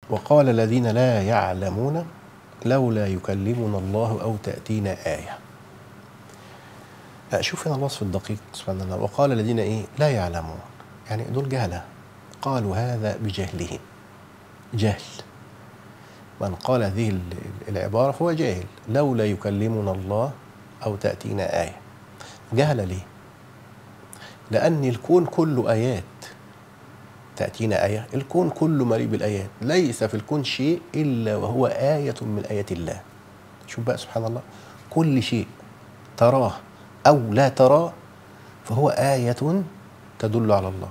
وقال الذين لا يعلمون لولا يكلمنا الله أو تأتينا آية شوف هنا الوصف الدقيق سبحان الله وقال الذين إيه لا يعلمون يعني دول جهلة قالوا هذا بجهلهم جهل من قال هذه ال- العبارة فهو جاهل لولا يكلمنا الله أو تأتينا آية جهل ليه لأن الكون كله آيات تأتينا آية الكون كله مليء بالآيات ليس في الكون شيء إلا وهو آية من آيات الله شوف بقى سبحان الله كل شيء تراه أو لا تراه فهو آية تدل على الله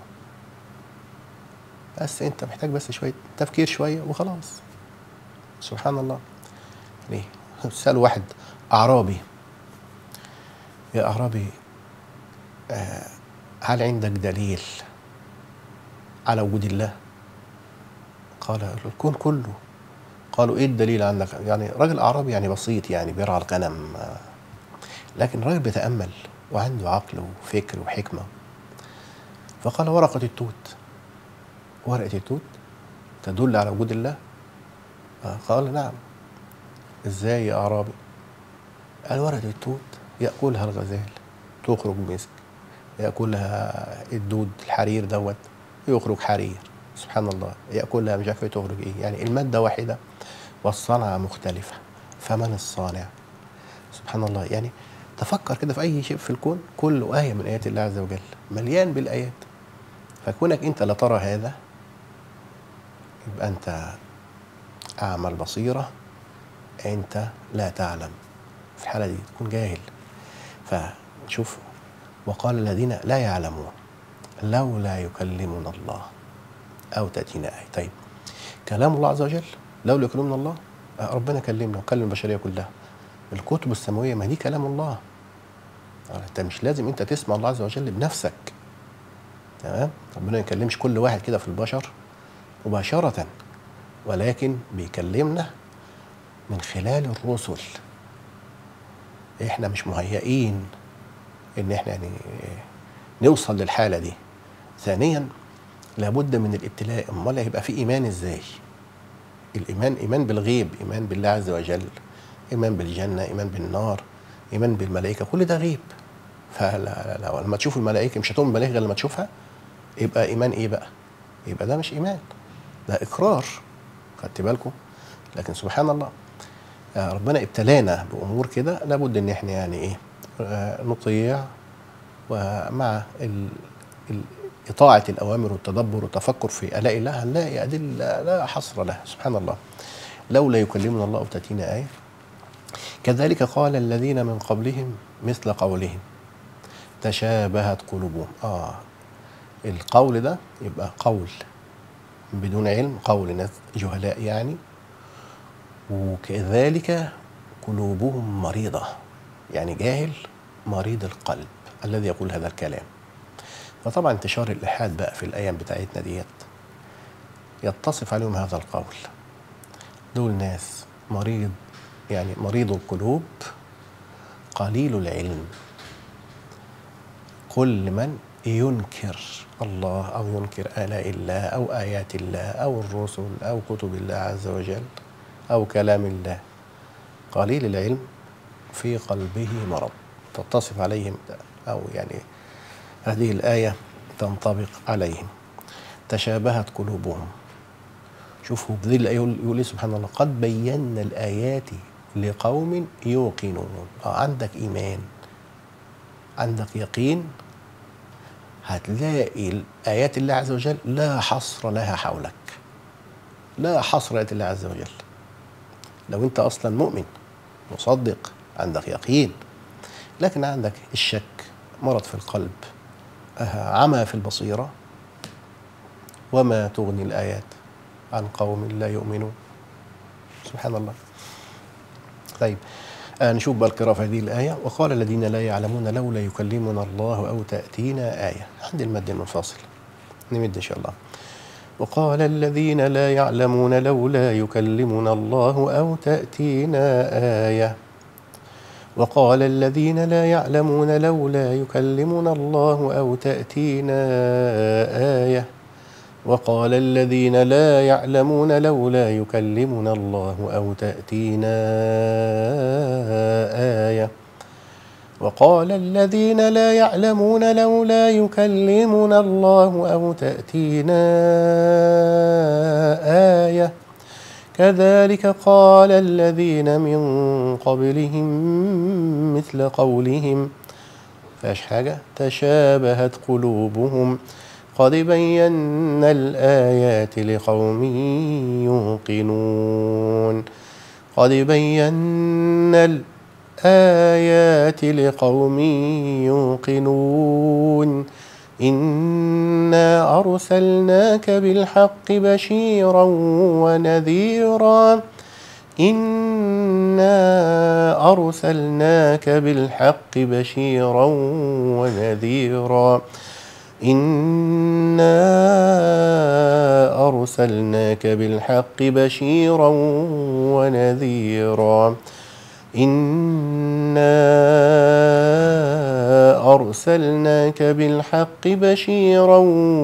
بس أنت محتاج بس شوية تفكير شوية وخلاص سبحان الله ليه سأل واحد أعرابي يا أعرابي آه هل عندك دليل على وجود الله قال الكون كله قالوا ايه الدليل عندك يعني راجل اعرابي يعني بسيط يعني بيرعى الغنم آه. لكن راجل بيتامل وعنده عقل وفكر وحكمه فقال ورقه التوت ورقه التوت تدل على وجود الله آه، قال نعم ازاي يا اعرابي قال ورقه التوت ياكلها الغزال تخرج مسك ياكلها الدود الحرير دوت يخرج حرير سبحان الله ياكلها مش عارف إيه تخرج ايه يعني الماده واحده والصنعه مختلفه فمن الصانع سبحان الله يعني تفكر كده في اي شيء في الكون كله ايه من ايات الله عز وجل مليان بالايات فكونك انت لا ترى هذا يبقى انت اعمى البصيره انت لا تعلم في الحاله دي تكون جاهل فشوف وقال الذين لا يعلمون لولا يكلمنا الله او تاتينا ايه طيب كلام الله عز وجل لولا يكلمنا الله آه، ربنا كلمنا وكلم البشريه كلها الكتب السماويه ما دي كلام الله آه، انت مش لازم انت تسمع الله عز وجل بنفسك تمام ربنا ما يكلمش كل واحد كده في البشر مباشره ولكن بيكلمنا من خلال الرسل احنا مش مهيئين ان احنا يعني نوصل للحاله دي ثانيا لابد من الابتلاء امال هيبقى في ايمان ازاي الايمان ايمان بالغيب ايمان بالله عز وجل ايمان بالجنه ايمان بالنار ايمان بالملائكه كل ده غيب فلا لا لا لما تشوف الملائكه مش هتؤمن بالملائكه غير لما تشوفها يبقى ايمان ايه بقى يبقى ده مش ايمان ده اقرار خدت بالكم لكن سبحان الله آه، ربنا ابتلانا بامور كده لابد ان احنا يعني ايه آه، نطيع ومع ال... ال... إطاعة الأوامر والتدبر والتفكر في آلاء الله هنلاقي أدلة لا حصر لها سبحان الله لولا يكلمنا الله أو تأتينا آية كذلك قال الذين من قبلهم مثل قولهم تشابهت قلوبهم آه القول ده يبقى قول بدون علم قول ناس جهلاء يعني وكذلك قلوبهم مريضة يعني جاهل مريض القلب الذي يقول هذا الكلام فطبعا انتشار الإلحاد بقى في الأيام بتاعتنا ديت يتصف عليهم هذا القول دول ناس مريض يعني مريض القلوب قليل العلم كل من ينكر الله أو ينكر آلاء الله أو آيات الله أو الرسل أو كتب الله عز وجل أو كلام الله قليل العلم في قلبه مرض تتصف عليهم أو يعني هذه الآية تنطبق عليهم تشابهت قلوبهم شوفوا بذي الآية يقول يقول إيه سبحان الله قد بينا الآيات لقوم يوقنون آه عندك إيمان عندك يقين هتلاقي آيات الله عز وجل لا حصر لها حولك لا حصر آيات الله عز وجل لو أنت أصلا مؤمن مصدق عندك يقين لكن عندك الشك مرض في القلب آه، عمى في البصيرة وما تغني الآيات عن قوم لا يؤمنون سبحان الله طيب آه نشوف بقى القراءة في هذه الآية وقال الذين لا يعلمون لولا يكلمنا الله أو تأتينا آية عند المد المنفصل نمد إن شاء الله وقال الذين لا يعلمون لولا يكلمنا الله أو تأتينا آية وقال الذين لا يعلمون لولا يكلمنا الله أو تأتينا آية وقال الذين لا يعلمون لولا يكلمنا الله أو تأتينا آية وقال الذين لا يعلمون لولا يكلمنا الله أو تأتينا آية كذلك قال الذين من قبلهم مثل قولهم فاش حاجة تشابهت قلوبهم قد بينا الآيات لقوم يوقنون قد بينا الآيات لقوم يوقنون إنا أرسلناك بالحق بشيرا ونذيرا إنا أرسلناك بالحق بشيرا ونذيرا إنا أرسلناك بالحق بشيرا ونذيرا إنا أرسلناك بالحق بشيرا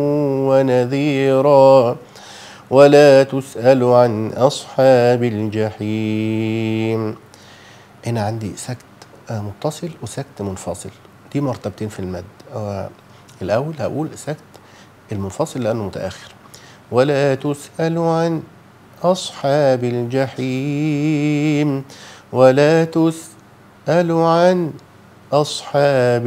ونذيرا ولا تسأل عن أصحاب الجحيم هنا عندي سكت متصل وسكت منفصل دي مرتبتين في المد الأول هقول سكت المنفصل لأنه متأخر ولا تسأل عن أصحاب الجحيم ولا تسأل عن أصحاب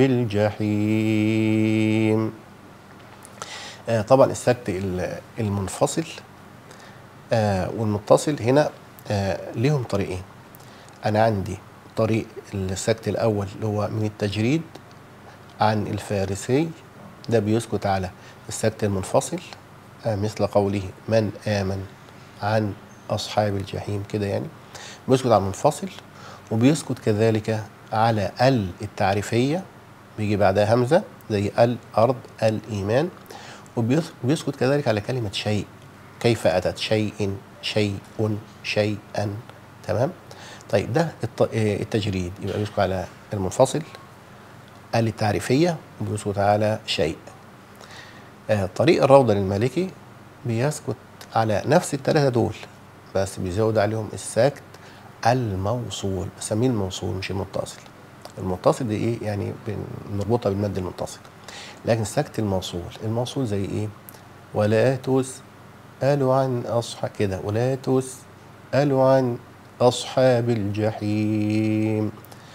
الجحيم آه طبعا السكت المنفصل آه والمتصل هنا آه ليهم طريقين أنا عندي طريق السكت الأول اللي هو من التجريد عن الفارسي ده بيسكت على السكت المنفصل آه مثل قوله من آمن عن أصحاب الجحيم كده يعني بيسكت على المنفصل وبيسكت كذلك على ال التعريفية بيجي بعدها همزة زي الأرض الإيمان وبيسكت كذلك على كلمة شيء كيف أتت شيء شيء شيئا تمام طيب ده التجريد يبقى بيسكت على المنفصل ال التعريفية وبيسكت على شيء آه طريق الروضة للمالكي بيسكت على نفس الثلاثة دول بس بيزود عليهم السكت الموصول بسميه الموصول مش المتصل المتصل دي ايه يعني بنربطها بالمد المتصل لكن السكت الموصول الموصول زي ايه ولا تسأل عن أصحاب كده ولا تسأل عن أصحاب الجحيم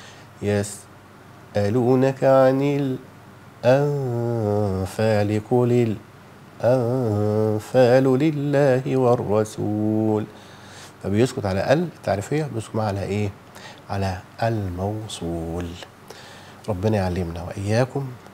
يسألونك عن الأنفال قل الأنفال لله والرسول فبيسكت على ال التعريفيه بيسكت على ايه على الموصول ربنا يعلمنا واياكم